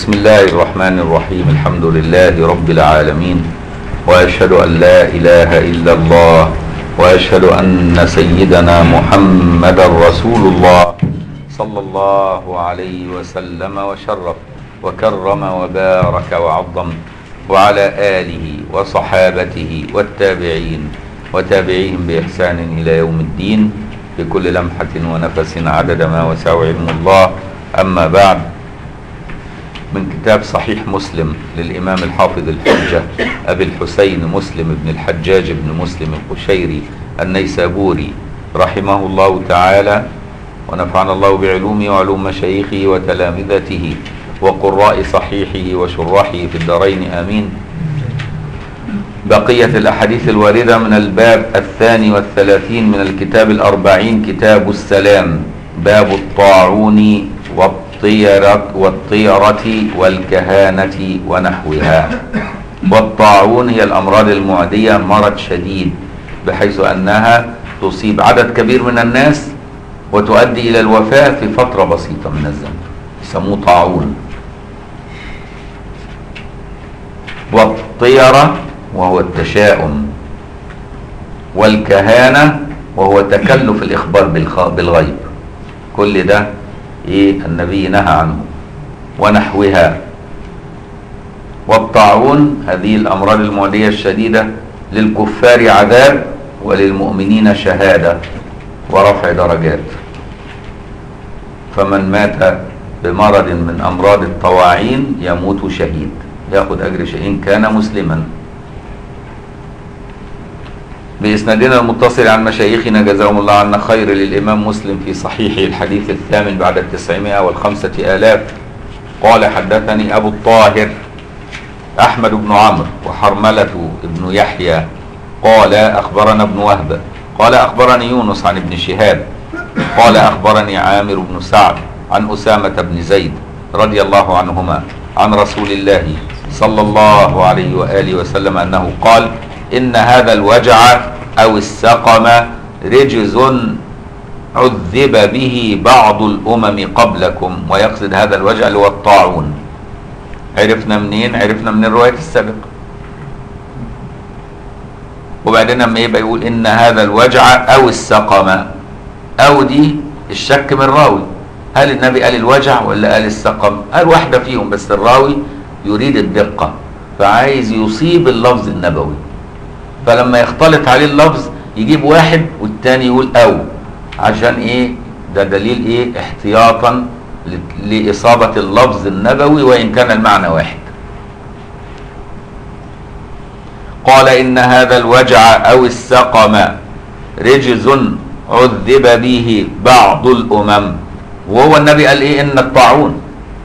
بسم الله الرحمن الرحيم الحمد لله رب العالمين واشهد ان لا اله الا الله واشهد ان سيدنا محمدا رسول الله صلى الله عليه وسلم وشرف وكرم وبارك وعظم وعلى اله وصحابته والتابعين وتابعيهم باحسان الى يوم الدين بكل لمحه ونفس عدد ما وسع علم الله اما بعد من كتاب صحيح مسلم للإمام الحافظ الحجة أبي الحسين مسلم بن الحجاج بن مسلم القشيري النيسابوري رحمه الله تعالى ونفعنا الله بعلومه وعلوم مشايخه وتلامذته وقراء صحيحه وشراحه في الدارين آمين بقية الأحاديث الواردة من الباب الثاني والثلاثين من الكتاب الأربعين كتاب السلام باب الطاعون والطيرة, والطيرة والكهانة ونحوها والطاعون هي الأمراض المعدية مرض شديد بحيث أنها تصيب عدد كبير من الناس وتؤدي إلى الوفاة في فترة بسيطة من الزمن يسموه طاعون والطيرة وهو التشاؤم والكهانة وهو تكلف الإخبار بالغيب كل ده إيه النبي نهى عنه ونحوها والطاعون هذه الأمراض المعدية الشديدة للكفار عذاب وللمؤمنين شهادة ورفع درجات فمن مات بمرض من أمراض الطواعين يموت شهيد يأخذ أجر شهيد كان مسلما بإسنادنا المتصل عن مشايخنا جزاهم الله عنا خير للإمام مسلم في صحيحه الحديث الثامن بعد التسعمائة والخمسة آلاف قال حدثني أبو الطاهر أحمد بن عمرو وحرملة بن يحيى قال أخبرنا ابن وهب قال أخبرني يونس عن ابن شهاب قال أخبرني عامر بن سعد عن أسامة بن زيد رضي الله عنهما عن رسول الله صلى الله عليه وآله وسلم أنه قال إن هذا الوجع أو السقم رجز عذب به بعض الأمم قبلكم ويقصد هذا الوجع اللي هو الطاعون عرفنا منين؟ عرفنا من الرواية السابقة وبعدين لما يبقى يقول إن هذا الوجع أو السقم أو دي الشك من الراوي هل النبي قال الوجع ولا قال السقم؟ قال واحدة فيهم بس الراوي يريد الدقة فعايز يصيب اللفظ النبوي فلما يختلط عليه اللفظ يجيب واحد والتاني يقول او عشان ايه ده دليل ايه احتياطا لإصابة اللفظ النبوي وإن كان المعنى واحد قال إن هذا الوجع أو السقم رجز عذب به بعض الأمم وهو النبي قال إيه إن الطاعون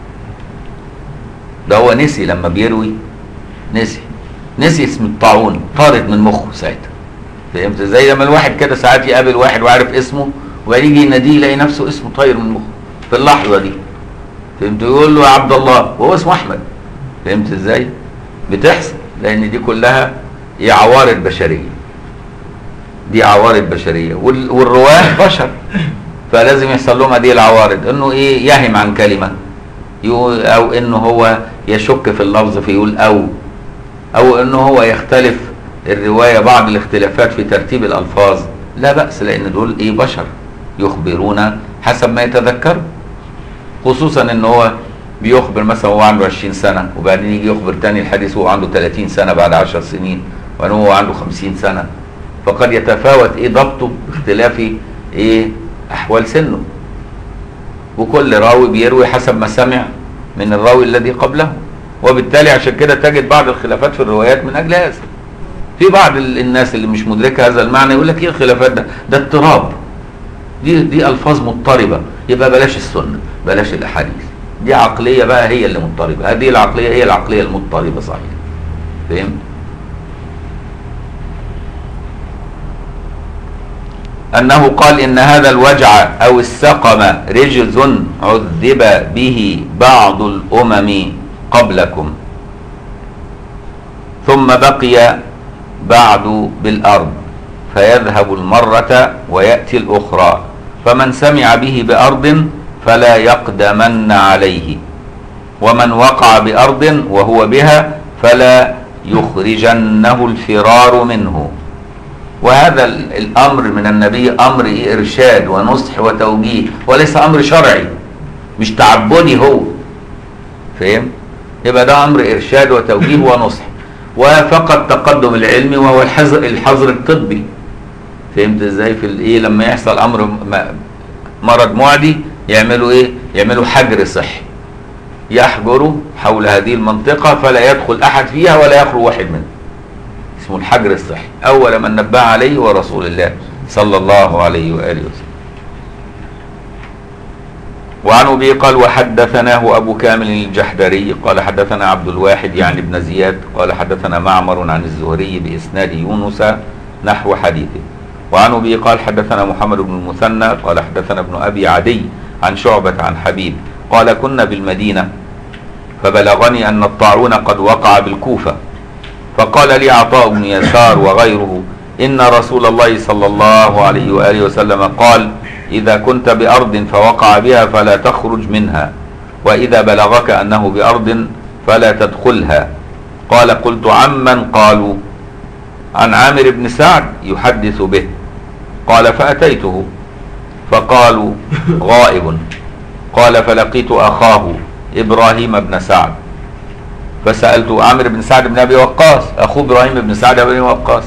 ده هو نسي لما بيروي نسي نسي اسم الطاعون طارت من مخه ساعتها فهمت زي لما الواحد كده ساعات يقابل واحد وعارف اسمه ويجي يناديه يلاقي نفسه اسمه طاير من مخه في اللحظه دي فهمت يقول له يا عبد الله وهو اسمه احمد فهمت ازاي بتحصل لان دي كلها هي عوارض بشريه دي عوارض بشريه والرواه بشر فلازم يحصل لهم هذه العوارض انه ايه يهم عن كلمه او انه هو يشك في اللفظ فيقول او او انه هو يختلف الروايه بعض الاختلافات في ترتيب الالفاظ لا باس لان دول ايه بشر يخبرون حسب ما يتذكروا خصوصا ان هو بيخبر مثلا هو عنده 20 سنه وبعدين يجي يخبر تاني الحديث وهو عنده 30 سنه بعد 10 سنين وبعدين هو عنده 50 سنه فقد يتفاوت ايه ضبطه باختلاف ايه احوال سنه وكل راوي بيروي حسب ما سمع من الراوي الذي قبله وبالتالي عشان كده تجد بعض الخلافات في الروايات من اجل هذا في بعض الناس اللي مش مدركه هذا المعنى يقول لك ايه الخلافات ده ده اضطراب دي دي الفاظ مضطربه يبقى بلاش السنه بلاش الاحاديث دي عقليه بقى هي اللي مضطربه هذه العقليه هي العقليه المضطربه صحيح فهمت أنه قال إن هذا الوجع أو السقم رجز عذب به بعض الأمم قبلكم ثم بقي بعد بالأرض فيذهب المرة ويأتي الأخرى فمن سمع به بأرض فلا يقدمن عليه ومن وقع بأرض وهو بها فلا يخرجنه الفرار منه وهذا ال- الأمر من النبي أمر إيه؟ إرشاد ونصح وتوجيه وليس أمر شرعي مش تعبدي هو فهم يبقى ده أمر إرشاد وتوجيه ونصح وفقط تقدم العلمي وهو الحظر الحظر الطبي فهمت ازاي في الايه لما يحصل امر م- مرض معدي يعملوا ايه يعملوا حجر صحي يحجروا حول هذه المنطقة فلا يدخل أحد فيها ولا يخلو واحد منها اسمه الحجر الصحي أول من نبه عليه ورسول الله صلى الله عليه وآله وسلم وعن أبي قال وحدثناه أبو كامل الجحدري قال حدثنا عبد الواحد يعني ابن زياد قال حدثنا معمر عن الزهري بإسناد يونس نحو حديثه وعن أبي قال حدثنا محمد بن المثنى قال حدثنا ابن أبي عدي عن شعبة عن حبيب قال كنا بالمدينة فبلغني أن الطاعون قد وقع بالكوفة فقال لي عطاء بن يسار وغيره إن رسول الله صلى الله عليه وآله وسلم قال إذا كنت بأرض فوقع بها فلا تخرج منها وإذا بلغك أنه بأرض فلا تدخلها قال قلت عمن قالوا عن عامر بن سعد يحدث به قال فأتيته فقالوا غائب قال فلقيت أخاه إبراهيم بن سعد فسألت عامر بن سعد بن أبي وقاص أخوه إبراهيم بن سعد بن أبي وقاص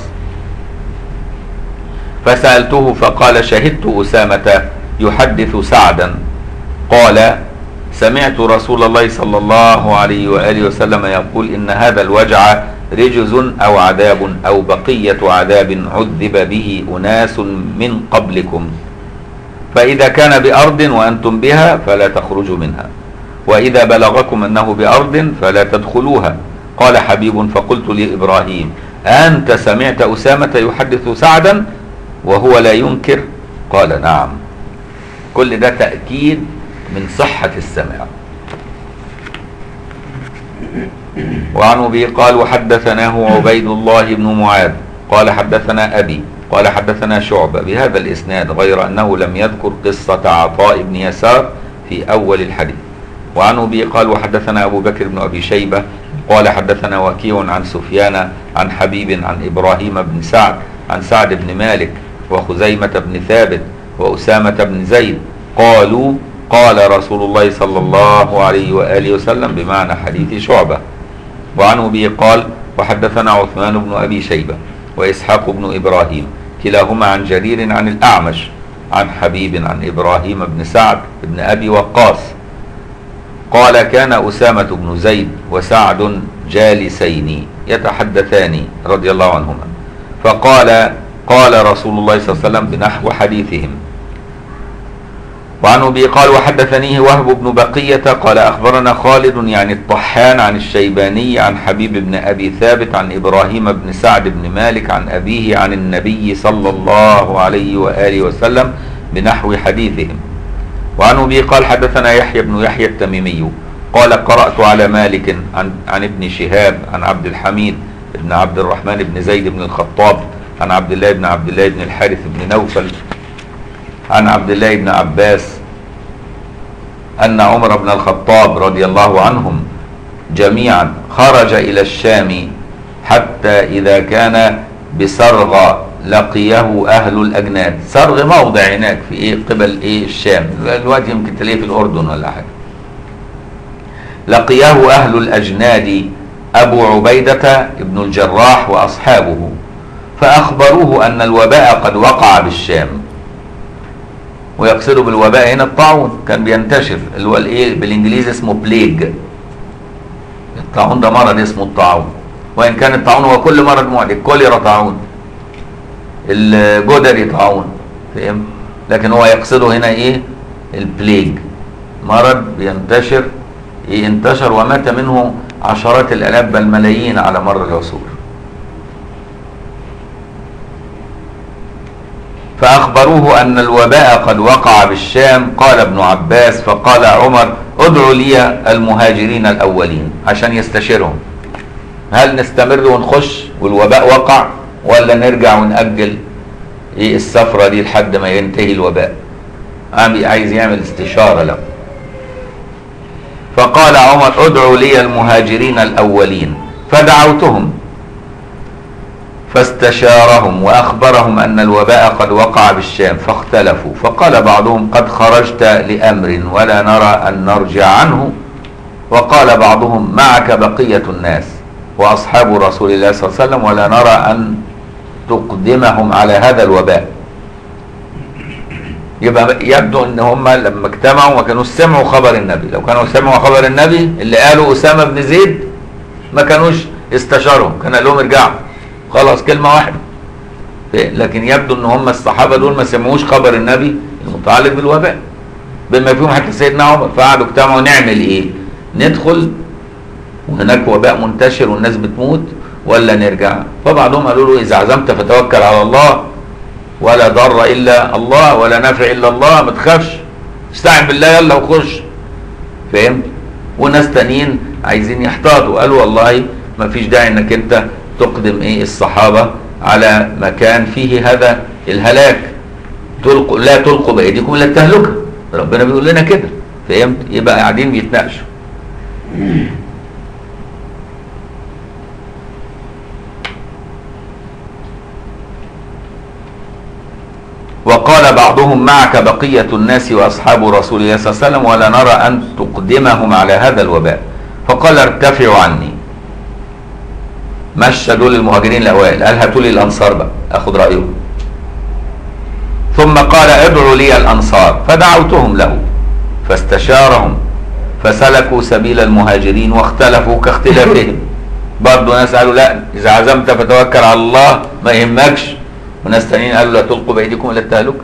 فسألته فقال شهدت أسامة يحدث سعدا قال سمعت رسول الله صلى الله عليه وآله وسلم يقول إن هذا الوجع رجز أو عذاب أو بقية عذاب عذب به أناس من قبلكم فإذا كان بأرض وأنتم بها فلا تخرجوا منها وإذا بلغكم أنه بأرض فلا تدخلوها قال حبيب فقلت لإبراهيم أنت سمعت أسامة يحدث سعدا وهو لا ينكر قال نعم كل ده تأكيد من صحة السمع وعن أبي قال وحدثناه عبيد الله بن معاذ قال حدثنا أبي قال حدثنا شعبة بهذا الإسناد غير أنه لم يذكر قصة عطاء بن يسار في أول الحديث وعن أبي قال وحدثنا أبو بكر بن أبي شيبة قال حدثنا وكيع عن سفيان عن حبيب عن إبراهيم بن سعد عن سعد بن مالك وخزيمة بن ثابت وأسامة بن زيد قالوا قال رسول الله صلى الله عليه وآله وسلم بمعنى حديث شعبة وعن أبي قال وحدثنا عثمان بن أبي شيبة وإسحاق بن إبراهيم كلاهما عن جرير عن الأعمش عن حبيب عن إبراهيم بن سعد بن أبي وقاص قال كان أسامة بن زيد وسعد جالسين يتحدثان رضي الله عنهما فقال قال رسول الله صلى الله عليه وسلم بنحو حديثهم وعن أبي قال وحدثنيه وهب بن بقية قال أخبرنا خالد يعني الطحان عن الشيباني عن حبيب بن أبي ثابت عن إبراهيم بن سعد بن مالك عن أبيه عن النبي صلى الله عليه وآله وسلم بنحو حديثهم وعن أبي قال حدثنا يحيى بن يحيى التميمي قال قرأت على مالك عن, عن ابن شهاب عن عبد الحميد بن عبد الرحمن بن زيد بن الخطاب عن عبد الله بن عبد الله بن الحارث بن نوفل عن عبد الله بن عباس أن عمر بن الخطاب رضي الله عنهم جميعا خرج إلى الشام حتى إذا كان بسرغ لقيه أهل الأجناد سرغ موضع هناك في إيه قبل إيه الشام دلوقتي يمكن تلاقيه في الأردن ولا حاجة لقيه أهل الأجناد أبو عبيدة ابن الجراح وأصحابه فأخبروه أن الوباء قد وقع بالشام ويقصدوا بالوباء هنا الطاعون كان بينتشر اللي هو الايه بالانجليزي اسمه بليج الطاعون ده مرض اسمه الطاعون وان كان الطاعون هو كل مرض معدي الكوليرا طاعون الجدري طاعون فاهم لكن هو يقصده هنا ايه البليج مرض بينتشر إيه انتشر ومات منه عشرات الالاف بل ملايين على مر العصور فأخبروه أن الوباء قد وقع بالشام قال ابن عباس فقال عمر ادعوا لي المهاجرين الأولين عشان يستشيرهم هل نستمر ونخش والوباء وقع ولا نرجع ونأجل ايه السفرة دي لحد ما ينتهي الوباء عايز يعمل استشارة له فقال عمر ادعوا لي المهاجرين الاولين فدعوتهم فاستشارهم واخبرهم ان الوباء قد وقع بالشام فاختلفوا فقال بعضهم قد خرجت لامر ولا نرى ان نرجع عنه وقال بعضهم معك بقيه الناس واصحاب رسول الله صلى الله عليه وسلم ولا نرى ان تقدمهم على هذا الوباء يبقى يبدو ان هم لما اجتمعوا ما كانوش سمعوا خبر النبي لو كانوا سمعوا خبر النبي اللي قالوا اسامه بن زيد ما كانوش استشارهم كان قال لهم ارجعوا خلاص كلمه واحده لكن يبدو ان هم الصحابه دول ما سمعوش خبر النبي المتعلق بالوباء بما فيهم حتى سيدنا عمر فقعدوا اجتمعوا نعمل ايه ندخل وهناك وباء منتشر والناس بتموت ولا نرجع فبعضهم قالوا له اذا عزمت فتوكل على الله ولا ضر الا الله ولا نافع الا الله ما تخافش استعن بالله يلا وخش فهمت وناس تانيين عايزين يحتاطوا قالوا والله ما فيش داعي انك انت تقدم ايه الصحابه على مكان فيه هذا الهلاك تلقوا لا تلقوا بايديكم الى التهلكه ربنا بيقول لنا كده فهمت يبقى قاعدين بيتناقشوا وقال بعضهم معك بقية الناس وأصحاب رسول الله صلى الله عليه وسلم ولا نرى أن تقدمهم على هذا الوباء فقال ارتفعوا عني مشى دول المهاجرين الأوائل قال هاتوا لي الأنصار بقى أخذ رأيهم ثم قال ادعوا لي الأنصار فدعوتهم له فاستشارهم فسلكوا سبيل المهاجرين واختلفوا كاختلافهم برضه ناس قالوا لا إذا عزمت فتوكل على الله ما يهمكش وناس تانيين قالوا لا تلقوا بايديكم الى التهلكه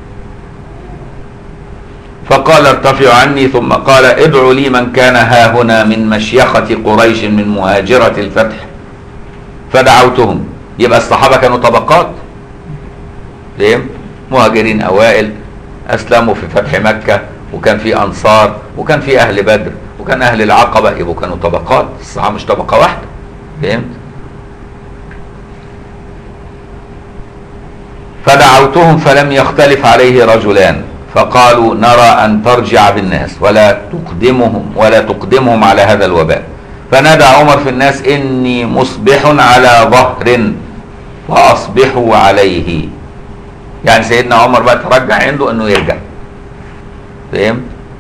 فقال ارتفعوا عني ثم قال ادعوا لي من كان ها هنا من مشيخة قريش من مهاجرة الفتح فدعوتهم يبقى الصحابة كانوا طبقات فهم مهاجرين أوائل أسلموا في فتح مكة وكان في أنصار وكان في أهل بدر وكان أهل العقبة يبقوا كانوا طبقات الصحابة مش طبقة واحدة فهمت فدعوتهم فلم يختلف عليه رجلان فقالوا نرى ان ترجع بالناس ولا تقدمهم ولا تقدمهم على هذا الوباء فنادى عمر في الناس اني مصبح على ظهر فاصبحوا عليه يعني سيدنا عمر بقى ترجع عنده انه يرجع فهمت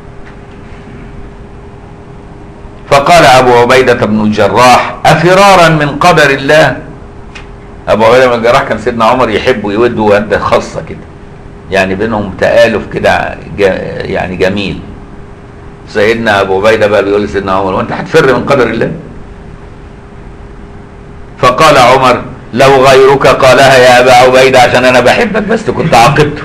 فقال ابو عبيده بن الجراح افرارا من قدر الله ابو عبيده بن الجراح كان سيدنا عمر يحبه يوده وده خاصه كده يعني بينهم تآلف كده يعني جميل سيدنا ابو عبيده بقى بيقول لسيدنا عمر وانت هتفر من قدر الله فقال عمر لو غيرك قالها يا ابا عبيده عشان انا بحبك بس كنت عاقبته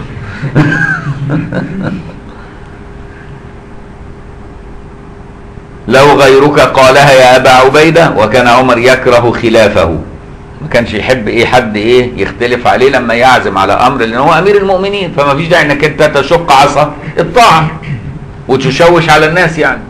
لو غيرك قالها يا ابا عبيده وكان عمر يكره خلافه ما كانش يحب ايه حد ايه يختلف عليه لما يعزم على امر لان هو امير المؤمنين فما فيش داعي انك انت تشق عصا الطاعه وتشوش على الناس يعني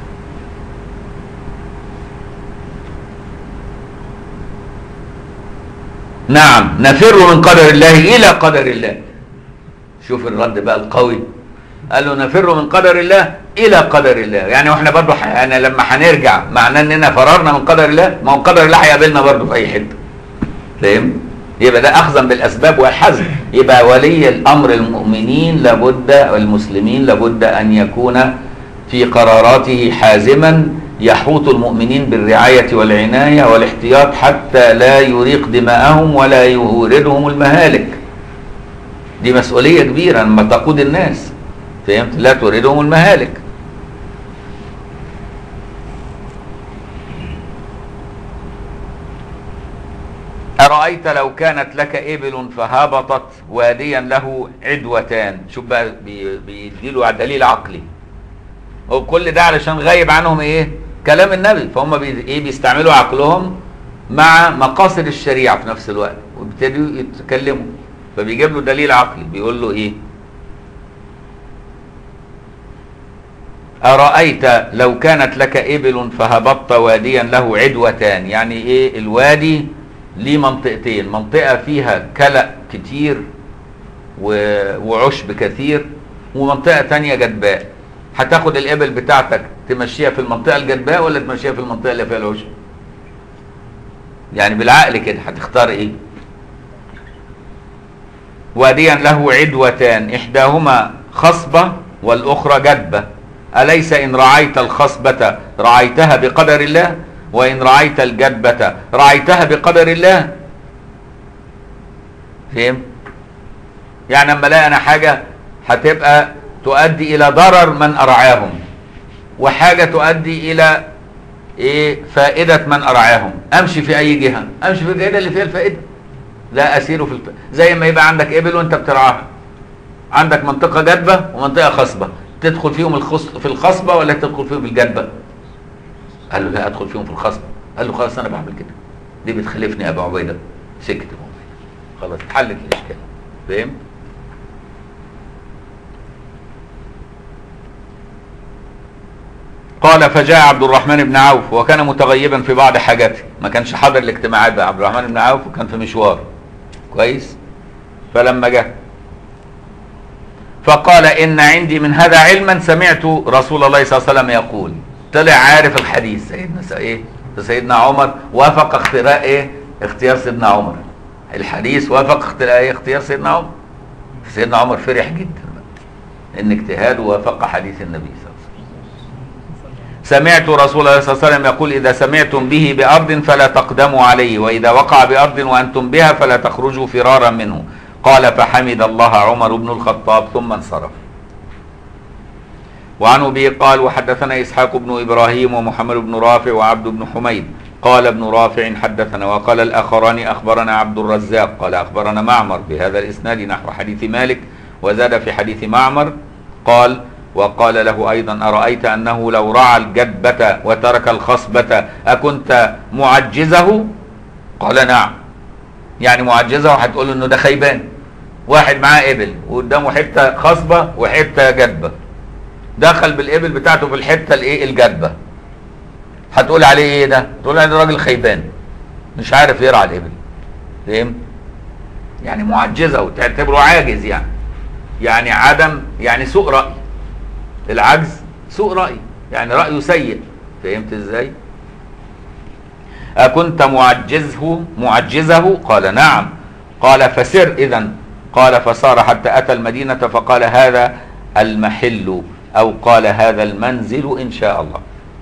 نعم نفر من قدر الله الى قدر الله شوف الرد بقى القوي قال له نفر من قدر الله الى قدر الله يعني واحنا برضه يعني لما هنرجع معناه اننا فررنا من قدر الله ما هو قدر الله هيقابلنا برضه في اي حته فاهم يبقى ده اخذا بالاسباب والحزم يبقى ولي الامر المؤمنين لابد المسلمين لابد ان يكون في قراراته حازما يحوط المؤمنين بالرعايه والعنايه والاحتياط حتى لا يريق دماءهم ولا يوردهم المهالك دي مسؤوليه كبيره لما تقود الناس فهمت لا توردهم المهالك أرأيت لو كانت لك إبل فهبطت واديا له عدوتان شوف بقى بيديله دليل عقلي وكل ده علشان غايب عنهم إيه كلام النبي فهم بي إيه بيستعملوا عقلهم مع مقاصد الشريعة في نفس الوقت وبيبتدوا يتكلموا فبيجيب له دليل عقلي بيقول له إيه أرأيت لو كانت لك إبل فهبطت واديا له عدوتان يعني إيه الوادي ليه منطقتين منطقة فيها كلأ كتير وعشب كثير ومنطقة تانية جدباء هتاخد الإبل بتاعتك تمشيها في المنطقه الجدباء ولا تمشيها في المنطقه اللي فيها العشب يعني بالعقل كده هتختار ايه واديا له عدوتان احداهما خصبه والاخرى جدبه اليس ان رعيت الخصبه رعيتها بقدر الله وان رعيت الجدبه رعيتها بقدر الله فهم يعني اما الاقي انا حاجه هتبقى تؤدي الى ضرر من ارعاهم وحاجه تؤدي الى ايه فائده من ارعاهم امشي في اي جهه امشي في الجهه اللي فيها الفائده لا اسير في الف... زي ما يبقى عندك ابل وانت بترعاها عندك منطقه جدبه ومنطقه خصبه تدخل فيهم الخص... في الخصبه ولا تدخل فيهم في الجدبه قال له لا ادخل فيهم في الخصبه قال له خلاص انا بعمل كده دي بتخلفني يا ابو عبيده سكت ابو عبيده خلاص اتحلت الاشكال فهمت قال فجاء عبد الرحمن بن عوف وكان متغيبا في بعض حاجاته ما كانش حاضر الاجتماعات بقى عبد الرحمن بن عوف وكان في مشوار كويس فلما جاء فقال ان عندي من هذا علما سمعت رسول الله صلى الله عليه وسلم يقول طلع عارف الحديث سيدنا س- ايه سيدنا عمر وافق اختيار ايه اختيار سيدنا عمر الحديث وافق اختيار ايه اختيار سيدنا عمر سيدنا عمر فرح جدا بقى ان اجتهاده وافق حديث النبي صلى الله عليه وسلم سمعت رسول الله صلى الله عليه وسلم يقول إذا سمعتم به بأرض فلا تقدموا عليه وإذا وقع بأرض وأنتم بها فلا تخرجوا فرارا منه قال فحمد الله عمر بن الخطاب ثم انصرف وعن أبي قال وحدثنا إسحاق بن إبراهيم ومحمد بن رافع وعبد بن حميد قال ابن رافع حدثنا وقال الآخران أخبرنا عبد الرزاق قال أخبرنا معمر بهذا الإسناد نحو حديث مالك وزاد في حديث معمر قال وقال له أيضا أرأيت أنه لو رعى الجدبة وترك الخصبة أكنت معجزه قال نعم يعني معجزه هتقول انه ده خيبان واحد معاه ابل وقدامه حته خصبه وحته جدبه دخل بالابل بتاعته في الحته الايه الجدبه هتقول عليه ايه ده تقول عليه ده راجل خيبان مش عارف يرعى الابل فاهم يعني معجزه وتعتبره عاجز يعني يعني عدم يعني سوء راي العجز سوء راي يعني رايه سيء فهمت ازاي أكنت معجزه معجزه قال نعم قال فسر إذا قال فصار حتى أتى المدينة فقال هذا المحل أو قال هذا المنزل إن شاء الله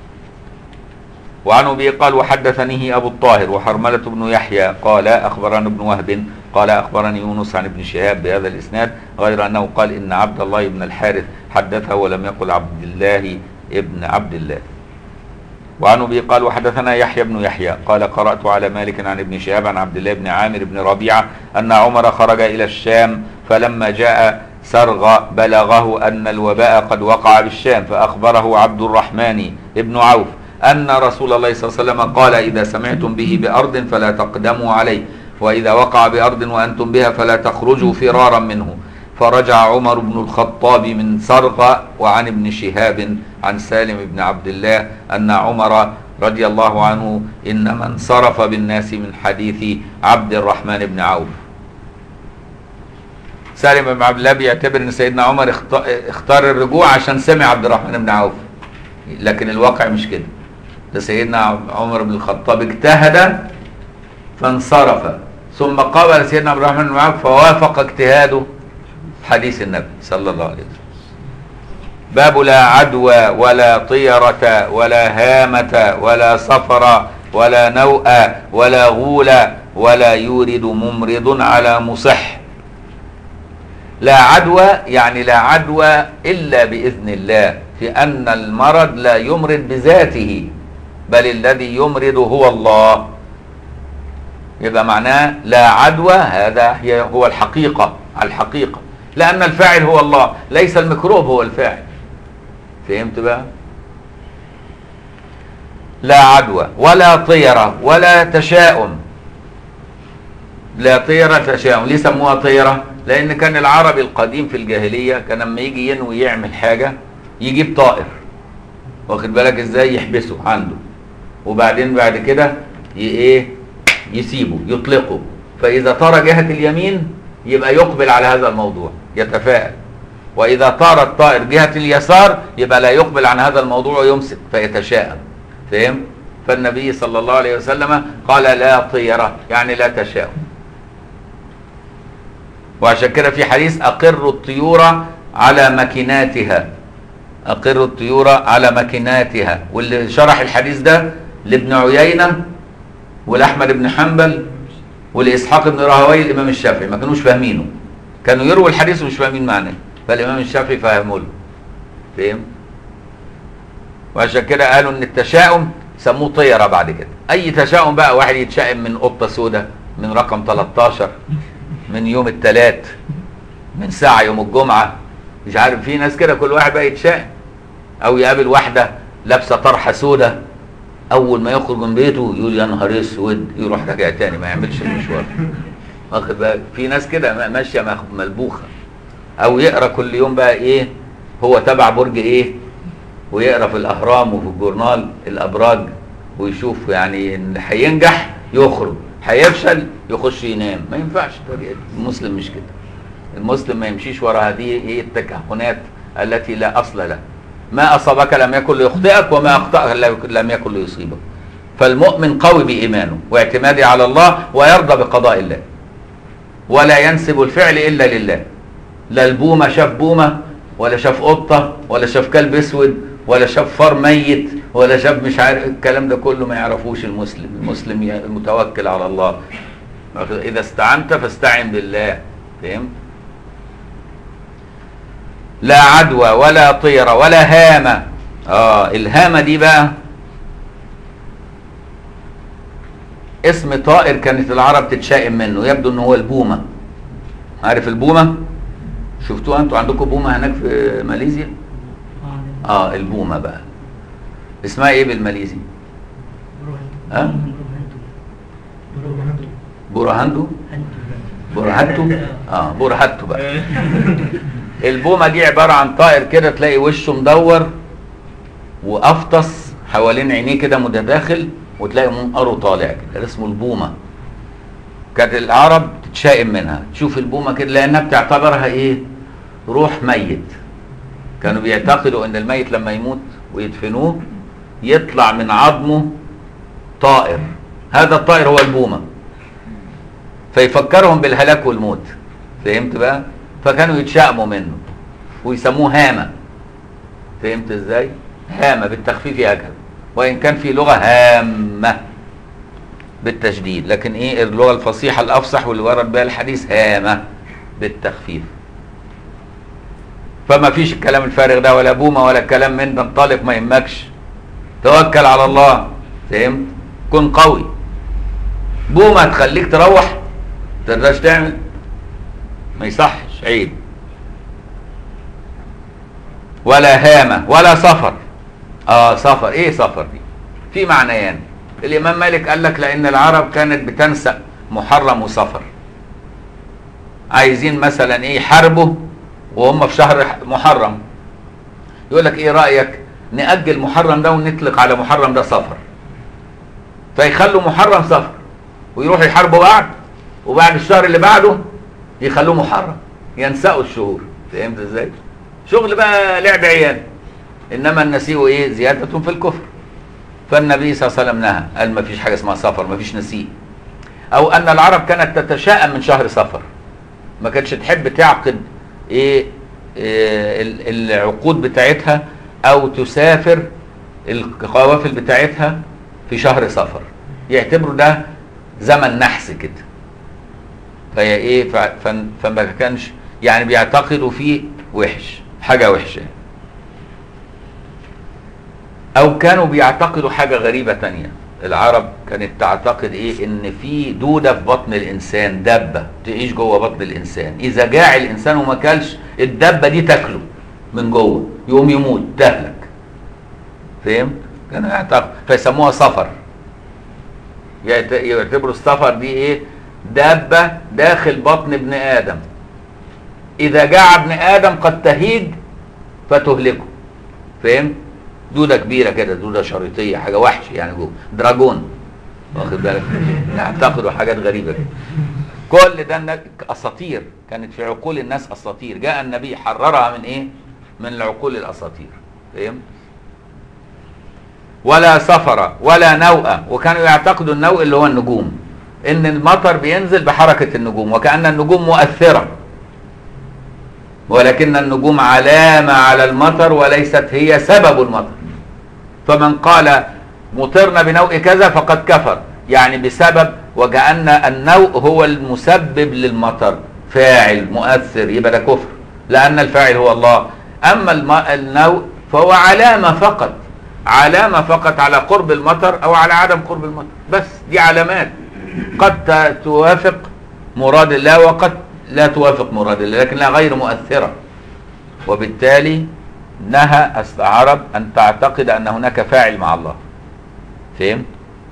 وعن أبي قال وحدثنيه أبو الطاهر وحرملة بن يحيى قال أخبرنا ابن وهب قال أخبرني يونس عن ابن شهاب بهذا الإسناد غير أنه قال إن عبد الله بن الحارث حدثه ولم يقل عبد الله ابن عبد الله وعن ابي قال وحدثنا يحيى بن يحيى قال قرات على مالك عن ابن شهاب عن عبد الله بن عامر بن ربيعه ان عمر خرج الى الشام فلما جاء سرغ بلغه ان الوباء قد وقع بالشام فاخبره عبد الرحمن بن عوف ان رسول الله صلى الله عليه وسلم قال اذا سمعتم به بارض فلا تقدموا عليه واذا وقع بارض وانتم بها فلا تخرجوا فرارا منه فرجع عمر بن الخطاب من سرغ وعن ابن شهاب عن سالم بن عبد الله أن عمر رضي الله عنه إنما انصرف بالناس من حديث عبد الرحمن بن عوف سالم بن عبد الله بيعتبر ان سيدنا عمر اخت- اختار الرجوع عشان سمع عبد الرحمن بن عوف لكن الواقع مش كده ده سيدنا عمر بن الخطاب اجتهد فانصرف ثم قابل سيدنا عبد الرحمن بن عوف فوافق اجتهاده حديث النبي صلى الله عليه وسلم باب لا عدوى ولا طيرة ولا هامة ولا صفر ولا نوء ولا غول ولا يورد ممرض على مصح لا عدوى يعني لا عدوى إلا بإذن الله في أن المرض لا يمرض بذاته بل الذي يمرض هو الله يبقى معناه لا عدوى هذا هي هو الحقيقة الحقيقة لأن الفاعل هو الله ليس الميكروب هو الفاعل فهمت بقى لا عدوى ولا طيرة ولا تشاؤم لا طيرة تشاؤم ليه سموها طيرة لأن كان العربي القديم في الجاهلية كان لما يجي ينوي يعمل حاجة يجيب طائر واخد بالك ازاي يحبسه عنده وبعدين بعد كده ي- ايه يسيبه يطلقه فإذا طار جهة اليمين يبقى يقبل على هذا الموضوع يتفائل واذا طار الطائر جهه اليسار يبقى لا يقبل عن هذا الموضوع ويمسك فيتشاءم فهم فالنبي صلى الله عليه وسلم قال لا طيره يعني لا تشاؤم وعشان كده في حديث اقروا الطيور على مكناتها اقروا الطيور على مكناتها واللي شرح الحديث ده لابن عيينه ولاحمد بن حنبل ولاسحاق بن راهوي الامام الشافعي ما كانوش فاهمينه كانوا يرووا الحديث ومش فاهمين معناه فالامام الشافعي فهمه له فهم وعشان كده قالوا ان التشاؤم سموه طيره بعد كده اي تشاؤم بقى واحد يتشائم من قطه سوداء من رقم 13 من يوم الثلاث من ساعه يوم الجمعه مش عارف في ناس كده كل واحد بقى يتشائم او يقابل واحده لابسه طرحه سوداء اول ما يخرج من بيته يقول يا نهار اسود يروح راجع تاني ما يعملش المشوار واخد بالك في ناس كده ماشيه مخ- ملبوخه او يقرا كل يوم بقى ايه هو تبع برج ايه ويقرا في الاهرام وفي الجورنال الابراج ويشوف يعني ان هينجح يخرج هيفشل يخش ينام ما ينفعش الطريقه دي المسلم مش كده المسلم ما يمشيش ورا هذه ايه التكهنات التي لا اصل لها ما اصابك لم يكن ليخطئك وما اخطاك لم يكن ليصيبك فالمؤمن قوي بايمانه واعتماده على الله ويرضى بقضاء الله ولا ينسب الفعل الا لله لا البومه شاف بومه ولا شاف قطه ولا شاف كلب اسود ولا شاف فار ميت ولا شاف مش عارف الكلام ده كله ما يعرفوش المسلم المسلم ي- المتوكل على الله اذا استعنت فاستعن بالله فهمت لا عدوى ولا طيرة ولا هامة اه الهامة دي بقى اسم طائر كانت العرب تتشائم منه يبدو ان هو البومة عارف البومة شفتوها انتوا عندكم بومة هناك في ماليزيا اه البومة بقى اسمها ايه بالماليزي ها؟ بورهاندو بورهاتو اه بورهاتو بقى البومه دي عباره عن طائر كده تلاقي وشه مدور وافطس حوالين عينيه كده متداخل وتلاقي منقره طالع كده ده اسمه البومه كانت العرب تتشائم منها تشوف البومه كده لانها بتعتبرها ايه روح ميت كانوا بيعتقدوا ان الميت لما يموت ويدفنوه يطلع من عظمه طائر هذا الطائر هو البومه فيفكرهم بالهلاك والموت فهمت بقى فكانوا يتشائموا منه ويسموه هامة فهمت ازاي هامة بالتخفيف هكذا وان كان في لغة هامة بالتشديد لكن ايه اللغة الفصيحة الافصح واللي ورد بها الحديث هامة بالتخفيف فما فيش الكلام الفارغ ده ولا بومة ولا كلام من ده انطلق ما يهمكش توكل على الله فهمت كن قوي بومة تخليك تروح تقدرش تعمل ما يصحش عيب ولا هامة ولا سفر اه سفر ايه سفر دي في معنيان الامام مالك قال لك لان العرب كانت بتنسأ محرم وسفر عايزين مثلا ايه يحاربوا وهم في شهر محرم يقول لك ايه رأيك نأجل محرم ده ونطلق على محرم ده سفر فيخلوا محرم سفر ويروحوا يحاربوا بعد وبعد الشهر اللي بعده يخلوه محرم ينسأوا الشهور فهمت ازاي شغل بقى لعب عيال انما النسيء ايه زيادة في الكفر فالنبي صلى الله عليه وسلم نهى قال ما فيش حاجة اسمها سفر ما فيش نسيء او ان العرب كانت تتشائم من شهر سفر ما كانتش تحب تعقد ايه, إيه ال- العقود بتاعتها او تسافر القوافل بتاعتها في شهر سفر يعتبروا ده زمن نحس كده فهي ايه ف- ف- فما كانش يعني بيعتقدوا فيه وحش حاجه وحشه او كانوا بيعتقدوا حاجه غريبه تانية العرب كانت تعتقد ايه ان في دوده في بطن الانسان دبه تعيش جوه بطن الانسان اذا جاع الانسان وما كلش الدبه دي تاكله من جوه يقوم يموت تهلك فهمت كانوا يعتقد فيسموها سفر يعت- يعتبروا السفر دي ايه دابة داخل بطن ابن آدم إذا جاع ابن آدم قد تهيج فتهلكه فهمت؟ دودة كبيرة كده دودة شريطية حاجة وحش يعني جوه دراجون واخد بالك يعتقدوا حاجات غريبة كده كل ده الناس- اساطير كانت في عقول الناس اساطير جاء النبي حررها من ايه من العقول الاساطير فاهم ولا سفر ولا نوء وكانوا يعتقدوا النوء اللي هو النجوم ان المطر بينزل بحركه النجوم وكان النجوم مؤثره ولكن النجوم علامه على المطر وليست هي سبب المطر فمن قال مطرنا بنوء كذا فقد كفر يعني بسبب وكأن النوء هو المسبب للمطر فاعل مؤثر يبقى ده كفر لأن الفاعل هو الله أما الم- النوء فهو علامة فقط علامة فقط على قرب المطر أو على عدم قرب المطر بس دي علامات قد ت- توافق مراد الله وقد لا توافق مراد الله لكنها غير مؤثرة وبالتالي نهى العرب أن تعتقد أن هناك فاعل مع الله فهمت؟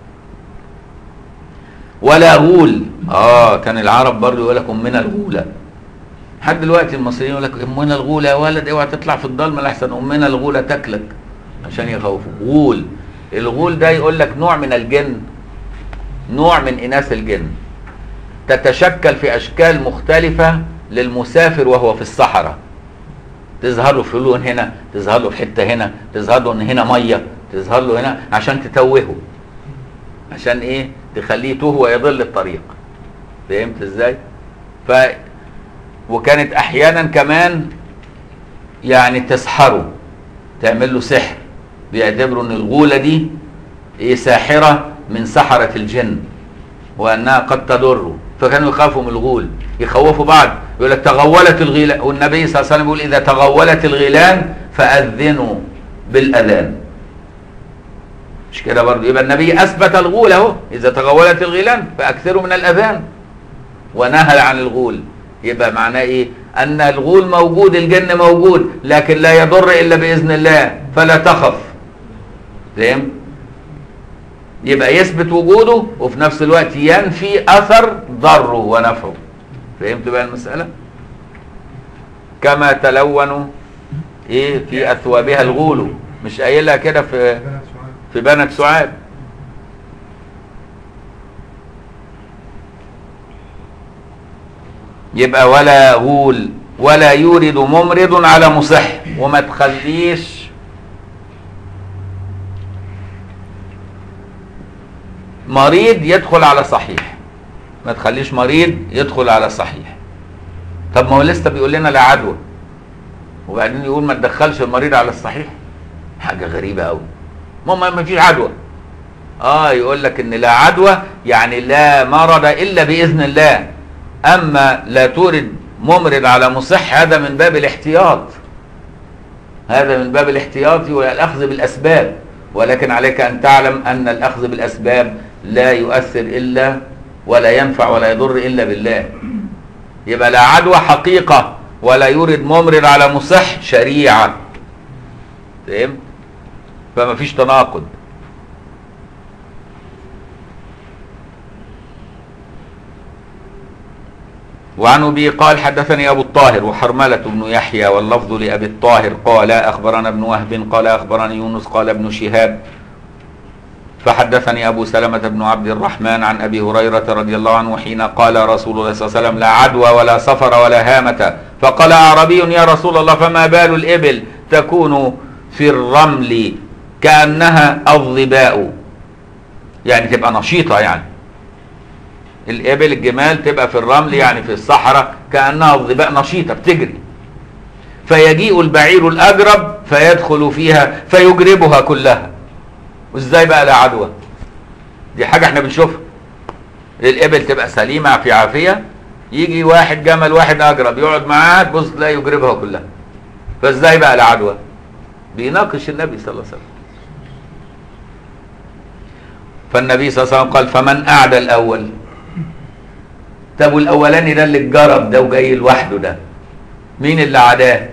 ولا غول اه كان العرب برضه يقول لك امنا الغوله لحد دلوقتي المصريين يقول لك امنا الغوله يا ولد اوعى تطلع في الضلمه لحسن امنا الغوله تاكلك عشان يخوفوا غول الغول ده يقول لك نوع من الجن نوع من اناث الجن تتشكل في اشكال مختلفه للمسافر وهو في الصحراء تظهر له في لون هنا تظهر له في حته هنا تظهر له ان هنا ميه تظهر له هنا عشان تتوهه عشان ايه تخليه توه ويضل الطريق فهمت ازاي ف وكانت احيانا كمان يعني تسحره تعمل له سحر بيعتبروا ان الغوله دي ايه ساحره من سحره الجن وانها قد تضره فكانوا يخافوا من الغول يخوفوا بعض يقول لك تغولت الغيلان والنبي صلى الله عليه وسلم يقول اذا تغولت الغيلان فاذنوا بالاذان مش كده برضه يبقى النبي اثبت الغول اهو اذا تغولت الغيلان فاكثروا من الاذان ونهى عن الغول يبقى معناه ايه ان الغول موجود الجن موجود لكن لا يضر الا باذن الله فلا تخف فاهم يبقى يثبت وجوده وفي نفس الوقت ينفي اثر ضره ونفعه فهمت بقى المساله كما تلونوا ايه في اثوابها الغول مش قايلها كده في في بنت سعاد يبقى ولا غول ولا يورد ممرض على مصح وما تخليش مريض يدخل على صحيح ما تخليش مريض يدخل على صحيح طب ما هو لسه بيقول لنا لا عدوى وبعدين يقول ما تدخلش المريض على الصحيح حاجه غريبه قوي ما ما ما فيش عدوى اه يقول لك ان لا عدوى يعني لا مرض الا باذن الله اما لا تورد ممرض على مصح هذا من باب الاحتياط هذا من باب الاحتياط والاخذ بالاسباب ولكن عليك ان تعلم ان الاخذ بالاسباب لا يؤثر الا ولا ينفع ولا يضر الا بالله يبقى لا عدوى حقيقه ولا يورد ممرض على مصح شريعه فهمت فما فيش تناقض وعن ابي قال حدثني ابو الطاهر وحرمله بن يحيى واللفظ لابي الطاهر قال اخبرنا ابن وهب قال اخبرني يونس قال ابن شهاب فحدثني ابو سلمه بن عبد الرحمن عن ابي هريره رضي الله عنه حين قال رسول الله صلى الله عليه وسلم لا عدوى ولا سفر ولا هامه فقال اعرابي يا رسول الله فما بال الابل تكون في الرمل كانها الظباء يعني تبقى نشيطه يعني الابل الجمال تبقى في الرمل يعني في الصحراء كانها الظباء نشيطه بتجري فيجيء البعير الاجرب فيدخل فيها فيجربها كلها وازاي بقى لا عدوى دي حاجه احنا بنشوفها الابل تبقى سليمه في عافيه يجي واحد جمل واحد اجرب يقعد معاه تبص تلاقي يجربها كلها فازاي بقى لا عدوى بيناقش النبي صلى الله عليه وسلم فالنبي صلى الله عليه وسلم قال فمن اعدى الاول طب والاولاني ده اللي اتجرب ده وجاي لوحده ده مين اللي عداه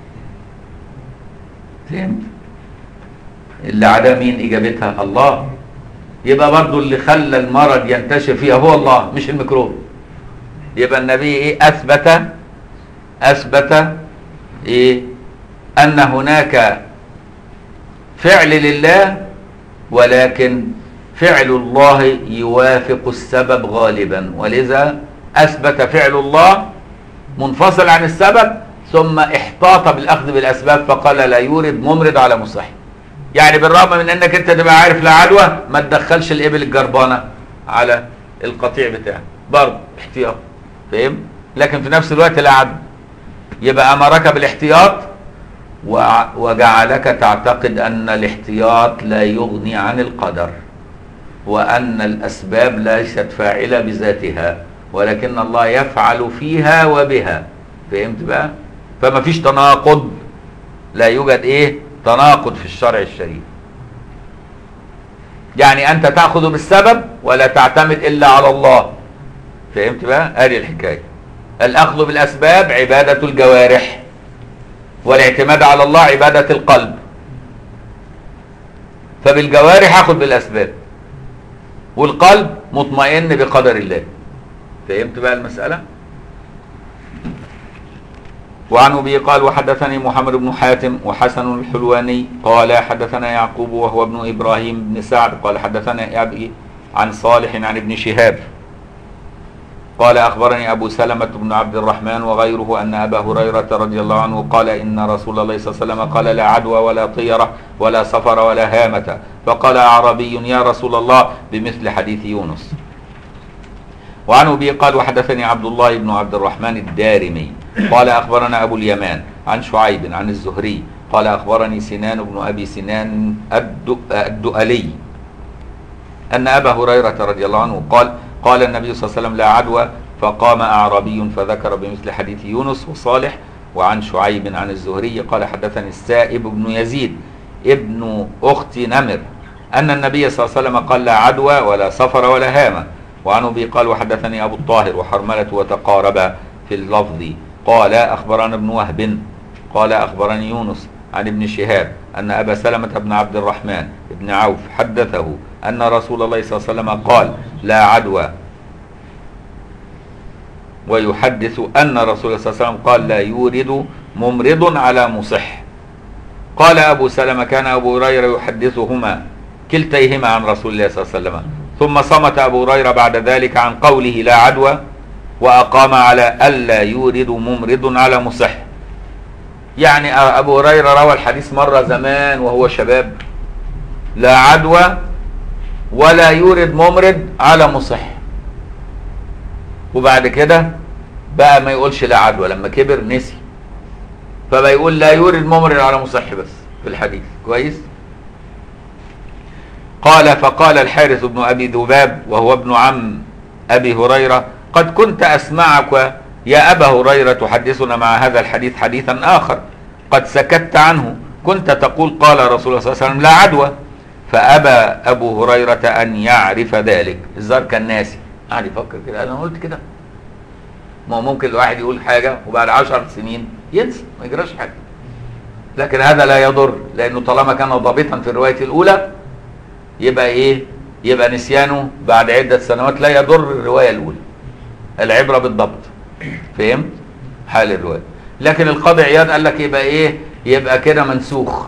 فهمت اللي عداه مين اجابتها الله يبقى برضو اللي خلى المرض ينتشر فيها هو الله مش الميكروب يبقى النبي ايه اثبت اثبت ايه ان هناك فعل لله ولكن فعل الله يوافق السبب غالبا ولذا اثبت فعل الله منفصل عن السبب ثم احتاط بالاخذ بالاسباب فقال لا يورد ممرض على مصح يعني بالرغم من انك انت تبقى عارف لا عدوى ما تدخلش الابل الجربانه على القطيع بتاعك برضه احتياط فاهم لكن في نفس الوقت لا عدوى يبقى امرك بالاحتياط وع- وجعلك تعتقد ان الاحتياط لا يغني عن القدر وان الاسباب ليست فاعله بذاتها ولكن الله يفعل فيها وبها فهمت بقى فما فيش تناقض لا يوجد ايه تناقض في الشرع الشريف يعني انت تاخذ بالسبب ولا تعتمد الا على الله فهمت بقى ادي الحكايه الاخذ بالاسباب عباده الجوارح والاعتماد على الله عباده القلب فبالجوارح اخذ بالاسباب والقلب مطمئن بقدر الله فهمت بقى المساله وعن ابي قال وحدثني محمد بن حاتم وحسن الحلواني قال حدثنا يعقوب وهو ابن ابراهيم بن سعد قال حدثنا ابي عن صالح عن ابن شهاب قال اخبرني ابو سلمه بن عبد الرحمن وغيره ان ابا هريره رضي الله عنه قال ان رسول الله صلى الله عليه وسلم قال لا عدوى ولا طيره ولا سفر ولا هامه فقال اعرابي يا رسول الله بمثل حديث يونس وعن ابي قال وحدثني عبد الله بن عبد الرحمن الدارمي قال اخبرنا ابو اليمان عن شعيب عن الزهري قال اخبرني سنان بن ابي سنان الدؤ- الدؤلي ان ابا هريره رضي الله عنه قال قال النبي صلى الله عليه وسلم لا عدوى فقام اعرابي فذكر بمثل حديث يونس وصالح وعن شعيب عن الزهري قال حدثني السائب بن يزيد ابن اخت نمر ان النبي صلى الله عليه وسلم قال لا عدوى ولا سفر ولا هامه وعن ابي قال وحدثني ابو الطاهر وحرمله وتقاربا في اللفظ قال اخبرنا ابن وهب قال اخبرني يونس عن ابن شهاب ان ابا سلمه بن عبد الرحمن بن عوف حدثه ان رسول الله صلى الله عليه وسلم قال لا عدوى ويحدث ان رسول الله صلى الله عليه وسلم قال لا يورد ممرض على مصح قال ابو سلمه كان ابو هريره يحدثهما كلتيهما عن رسول الله صلى الله عليه وسلم ثم صمت ابو هريره بعد ذلك عن قوله لا عدوى واقام على الا يورد ممرض على مصح يعني ابو هريره روى الحديث مره زمان وهو شباب لا عدوى ولا يورد ممرض على مصح وبعد كده بقى ما يقولش لا عدوى لما كبر نسي فبقى يقول لا يورد ممرض على مصح بس في الحديث كويس قال فقال الحارث بن ابي ذباب وهو ابن عم ابي هريره قد كنت اسمعك يا ابا هريره تحدثنا مع هذا الحديث حديثا اخر قد سكت عنه كنت تقول قال رسول الله صلى الله عليه وسلم لا عدوى فابى ابو هريره ان يعرف ذلك الزار كان ناسي قاعد يفكر كده انا قلت كده ما هو ممكن الواحد يقول حاجه وبعد عشر سنين ينسى ما يجراش حاجه لكن هذا لا يضر لانه طالما كان ضابطا في الروايه الاولى يبقى ايه يبقى نسيانه بعد عده سنوات لا يضر الروايه الاولى العبره بالضبط فهمت حال الروايه لكن القاضي عياض قال لك يبقى ايه يبقى كده منسوخ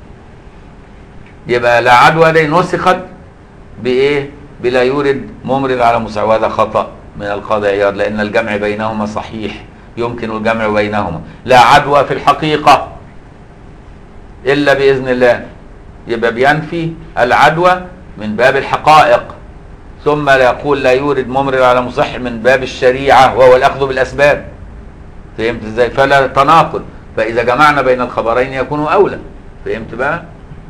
يبقى لا عدوى دي نسخت بايه بلا يورد ممرض على مساواة وهذا خطأ من القاضي عياض لأن الجمع بينهما صحيح يمكن الجمع بينهما لا عدوى في الحقيقة إلا بإذن الله يبقى بينفي العدوى من باب الحقائق ثم لا يقول لا يورد ممرض على مصح من باب الشريعة وهو الأخذ بالأسباب فهمت ازاي فلا تناقض فإذا جمعنا بين الخبرين يكون أولى فهمت بقى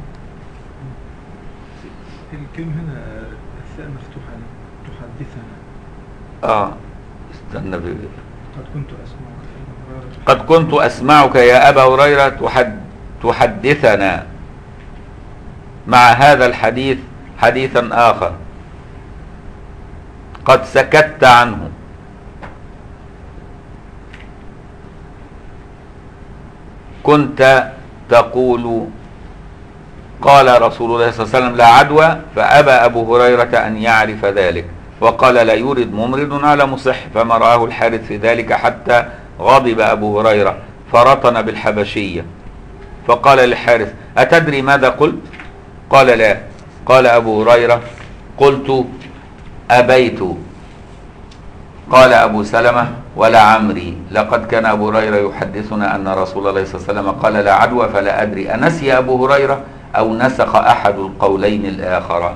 الكلمة هنا الثاء مفتوحة تحدثنا اه استنى بي. قد كنت أسمعك في مرارة قد كنت أسمعك يا أبا هريرة تحد تحدثنا مع هذا الحديث حديثا آخر قد سكت عنه كنت تقول قال رسول الله صلى الله عليه وسلم لا عدوى فأبى أبو هريرة أن يعرف ذلك وقال لا يورد ممرض على مصح فما رآه الحارث في ذلك حتى غضب أبو هريرة فرطن بالحبشية فقال للحارث أتدري ماذا قلت قال لا قال أبو هريرة قلت أبيت قال أبو سلمة ولا عمري لقد كان أبو هريرة يحدثنا أن رسول الله صلى الله عليه وسلم قال لا عدوى فلا أدري أنسي أبو هريرة أو نسخ أحد القولين الآخر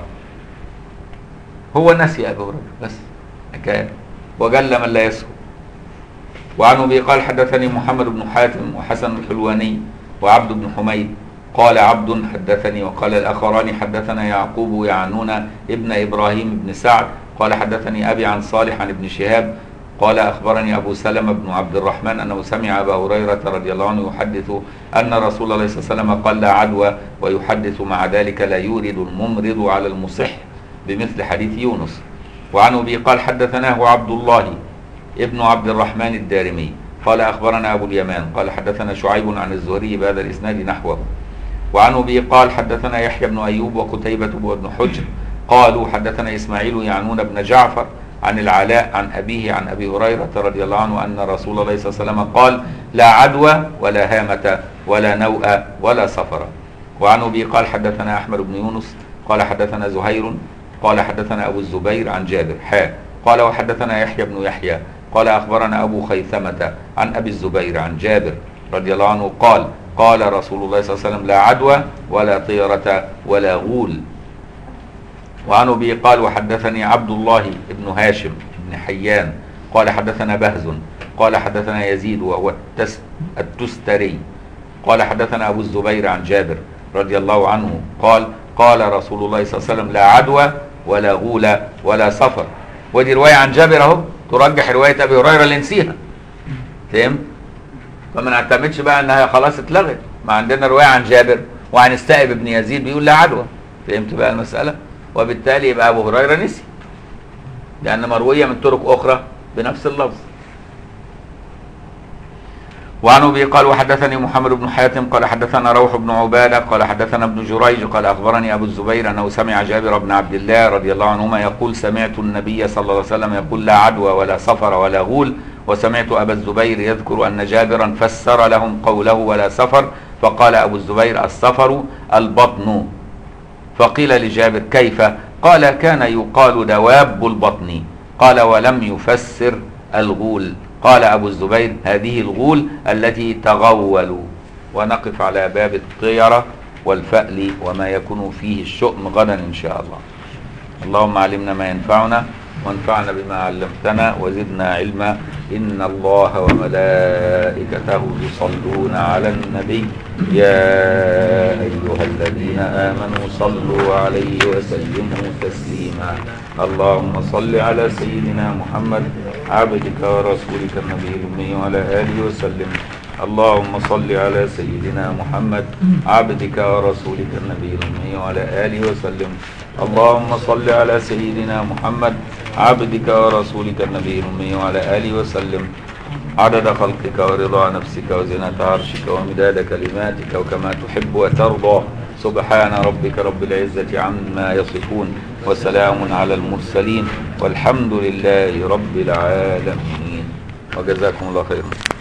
هو نسي أبو هريرة بس حكاية وجل من لا يسهو وعن أبي قال حدثني محمد بن حاتم وحسن الحلواني وعبد بن حميد قال عبد حدثني وقال الآخران حدثنا يعقوب يعنون ابن إبراهيم بن سعد قال حدثني أبي عن صالح عن ابن شهاب قال أخبرني أبو سلمة بن عبد الرحمن أنه سمع أبا هريرة رضي الله عنه يحدث أن رسول الله صلى الله عليه وسلم قال لا عدوى ويحدث مع ذلك لا يورد الممرض على المصح بمثل حديث يونس وعن أبي قال حدثناه عبد الله ابن عبد الرحمن الدارمي قال أخبرنا أبو اليمان قال حدثنا شعيب عن الزهري بهذا الإسناد نحوه وعن أبي قال حدثنا يحيى بن أيوب وقتيبة بن حجر قالوا حدثنا إسماعيل يعنون بن جعفر عن العلاء عن أبيه عن أبي هريرة رضي الله عنه أن رسول الله صلى الله عليه وسلم قال لا عدوى ولا هامة ولا نوء ولا سفر وعن أبي قال حدثنا أحمد بن يونس قال حدثنا زهير قال حدثنا أبو الزبير عن جابر حا قال وحدثنا يحيى بن يحيى قال أخبرنا أبو خيثمة عن أبي الزبير عن جابر رضي الله عنه قال قال رسول الله صلى الله عليه وسلم لا عدوى ولا طيرة ولا غول وعن أبي قال وحدثني عبد الله بن هاشم بن حيان قال حدثنا بهز قال حدثنا يزيد وهو التس التستري قال حدثنا أبو الزبير عن جابر رضي الله عنه قال قال رسول الله صلى الله عليه وسلم لا عدوى ولا غول ولا سفر ودي رواية عن جابر اهو ترجح رواية أبي هريرة اللي نسيها فهمت؟ فما نعتمدش بقى انها خلاص اتلغت ما عندنا رواية عن جابر وعن السائب بن يزيد بيقول لا عدوى فهمت بقى المسألة؟ وبالتالي يبقى أبو هريرة نسي لأن مروية من طرق أخرى بنفس اللفظ وعن ابي قال وحدثني محمد بن حاتم قال حدثنا روح بن عباده قال حدثنا ابن جريج قال اخبرني ابو الزبير انه سمع جابر بن عبد الله رضي الله عنهما يقول سمعت النبي صلى الله عليه وسلم يقول لا عدوى ولا سفر ولا غول وسمعت ابا الزبير يذكر ان جابرا فسر لهم قوله ولا سفر فقال ابو الزبير السفر البطن فقيل لجابر كيف قال كان يقال دواب البطن قال ولم يفسر الغول قال أبو الزبير هذه الغول التي تغولوا ونقف على باب الطيرة والفأل وما يكون فيه الشؤم غدا إن شاء الله اللهم علمنا ما ينفعنا وانفعنا بما علمتنا وزدنا علما إن الله وملائكته يصلون على النبي يا أيها الذين آمنوا صلوا عليه وسلموا تسليما اللهم صل على سيدنا محمد عبدك ورسولك النبي الأمي وعلى آله وسلم اللهم صل على سيدنا محمد عبدك ورسولك النبي الأمي وعلى آله وسلم اللهم صل على سيدنا محمد عبدك ورسولك النبي الأمي وعلى آله وسلم عدد خلقك ورضا نفسك وزنة عرشك ومداد كلماتك وكما تحب وترضى سبحان ربك رب العزة عما يصفون وسلام على المرسلين والحمد لله رب العالمين وجزاكم الله خيرا